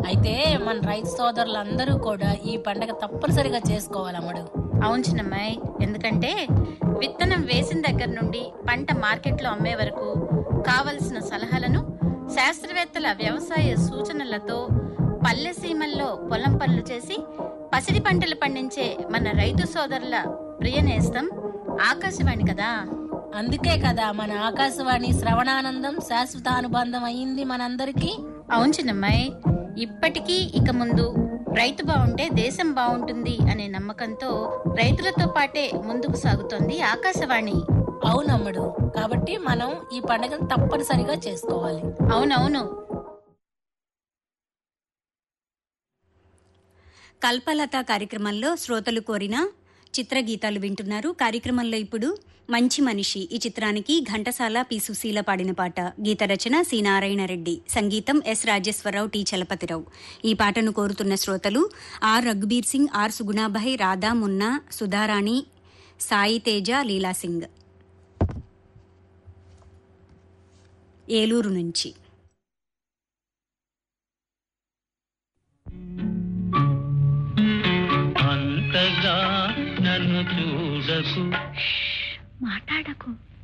అయితే మన రైతు సోదరులందరూ కూడా ఈ పండగ తప్పనిసరిగా చేసుకోవాలి అమ్మడు అవును చిన్నమ్మాయి ఎందుకంటే విత్తనం వేసిన దగ్గర నుండి పంట మార్కెట్లో అమ్మే వరకు కావలసిన సలహాలను శాస్త్రవేత్తల వ్యవసాయ సూచనలతో పల్లె సీమల్లో పొలం పనులు చేసి పసిడి పంటలు పండించే మన రైతు సోదరుల ప్రియ నేస్తం ఆకాశవాణి కదా అందుకే కదా మన ఆకాశవాణి శ్రవణానందం శాశ్వత అనుబంధం అయింది మనందరికీ అవును చిన్నమ్మాయి ఇప్పటికీ ఇక ముందు రైతు బాగుంటే దేశం బాగుంటుంది అనే నమ్మకంతో రైతులతో పాటే ముందుకు సాగుతోంది ఆకాశవాణి అవునమ్ముడు కాబట్టి మనం ఈ పండగను తప్పనిసరిగా చేసుకోవాలి అవునవును కల్పలత కార్యక్రమంలో శ్రోతలు కోరిన చిత్రగీతాలు వింటున్నారు కార్యక్రమంలో ఇప్పుడు మంచి మనిషి ఈ చిత్రానికి ఘంటసాల పి సుశీల పాడిన పాట గీత రచన సి నారాయణ రెడ్డి సంగీతం ఎస్ రాజేశ్వరరావు టి చలపతిరావు ఈ పాటను కోరుతున్న శ్రోతలు ఆర్ రఘుబీర్ సింగ్ ఆర్ సుగుణాభాయ్ రాధా మున్నా సుధారాణి సాయి తేజ లీలా సింగ్ ఏలూరు నుంచి అంతగా నన్ను చూడకు మాట్లాడకు